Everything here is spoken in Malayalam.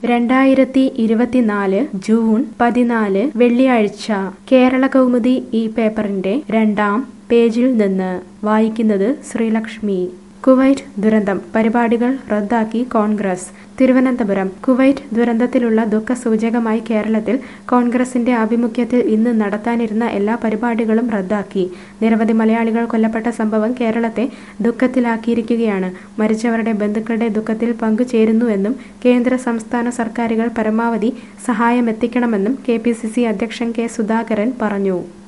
രണ്ടായിരത്തി ഇരുപത്തിനാല് ജൂൺ പതിനാല് വെള്ളിയാഴ്ച കേരള കൗമുദി ഈ പേപ്പറിന്റെ രണ്ടാം പേജിൽ നിന്ന് വായിക്കുന്നത് ശ്രീലക്ഷ്മി കുവൈറ്റ് ദുരന്തം പരിപാടികൾ റദ്ദാക്കി കോൺഗ്രസ് തിരുവനന്തപുരം കുവൈറ്റ് ദുരന്തത്തിലുള്ള ദുഃഖസൂചകമായി കേരളത്തിൽ കോൺഗ്രസിന്റെ ആഭിമുഖ്യത്തിൽ ഇന്ന് നടത്താനിരുന്ന എല്ലാ പരിപാടികളും റദ്ദാക്കി നിരവധി മലയാളികൾ കൊല്ലപ്പെട്ട സംഭവം കേരളത്തെ ദുഃഖത്തിലാക്കിയിരിക്കുകയാണ് മരിച്ചവരുടെ ബന്ധുക്കളുടെ ദുഃഖത്തിൽ പങ്കുചേരുന്നുവെന്നും കേന്ദ്ര സംസ്ഥാന സർക്കാരുകൾ പരമാവധി സഹായമെത്തിക്കണമെന്നും കെ പി സി സി അധ്യക്ഷൻ കെ സുധാകരൻ പറഞ്ഞു